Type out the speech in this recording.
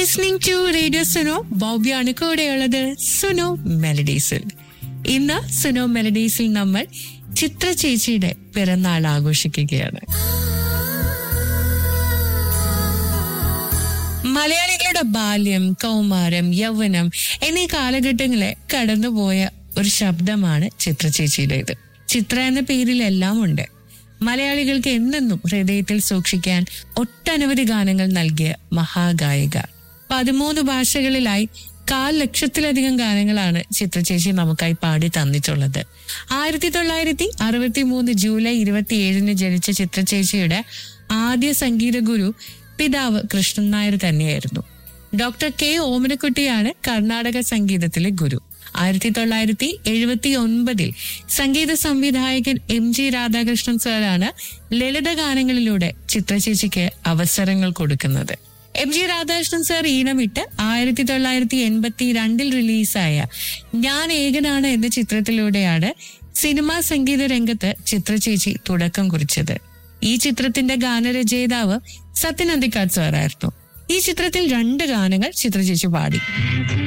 listening to radio Suno ബോബിയാണ് കൂടെയുള്ളത് സുനോ മെലഡീസിൽ ഇന്ന് സുനോ മെലഡീസിൽ നമ്മൾ ചിത്ര ചേച്ചിയുടെ പിറന്നാൾ ആഘോഷിക്കുകയാണ് മലയാളികളുടെ ബാല്യം കൗമാരം യൗവനം എന്നീ കാലഘട്ടങ്ങളെ കടന്നുപോയ ഒരു ശബ്ദമാണ് ചിത്ര ചേച്ചിയുടേത് ചിത്ര എന്ന പേരിൽ എല്ലാം ഉണ്ട് മലയാളികൾക്ക് എന്നെന്നും ഹൃദയത്തിൽ സൂക്ഷിക്കാൻ ഒട്ടനവധി ഗാനങ്ങൾ നൽകിയ മഹാഗായിക പതിമൂന്ന് ഭാഷകളിലായി കാൽ ലക്ഷത്തിലധികം ഗാനങ്ങളാണ് ചിത്രചേച്ചി നമുക്കായി പാടി തന്നിട്ടുള്ളത് ആയിരത്തി തൊള്ളായിരത്തി അറുപത്തി മൂന്ന് ജൂലൈ ഇരുപത്തിയേഴിന് ജനിച്ച ചിത്രചേച്ചിയുടെ ആദ്യ സംഗീത ഗുരു പിതാവ് കൃഷ്ണൻ നായർ തന്നെയായിരുന്നു ഡോക്ടർ കെ ഓമനക്കുട്ടിയാണ് കർണാടക സംഗീതത്തിലെ ഗുരു ആയിരത്തി തൊള്ളായിരത്തി എഴുപത്തി ഒൻപതിൽ സംഗീത സംവിധായകൻ എം ജി രാധാകൃഷ്ണൻ സാറാണ് ലളിത ഗാനങ്ങളിലൂടെ ചിത്രചേച്ചിക്ക് അവസരങ്ങൾ കൊടുക്കുന്നത് എം ജി രാധാകൃഷ്ണൻ സാർ ഈണമിട്ട് ആയിരത്തി തൊള്ളായിരത്തി എൺപത്തി രണ്ടിൽ റിലീസായ ഞാൻ ഏകനാണ് എന്ന ചിത്രത്തിലൂടെയാണ് സിനിമാ സംഗീത രംഗത്ത് ചിത്രചേച്ചി തുടക്കം കുറിച്ചത് ഈ ചിത്രത്തിന്റെ ഗാനരചയിതാവ് സത്യൻ അന്തിക്കാട് സാറായിരുന്നു ഈ ചിത്രത്തിൽ രണ്ട് ഗാനങ്ങൾ ചിത്രചേച്ചി പാടി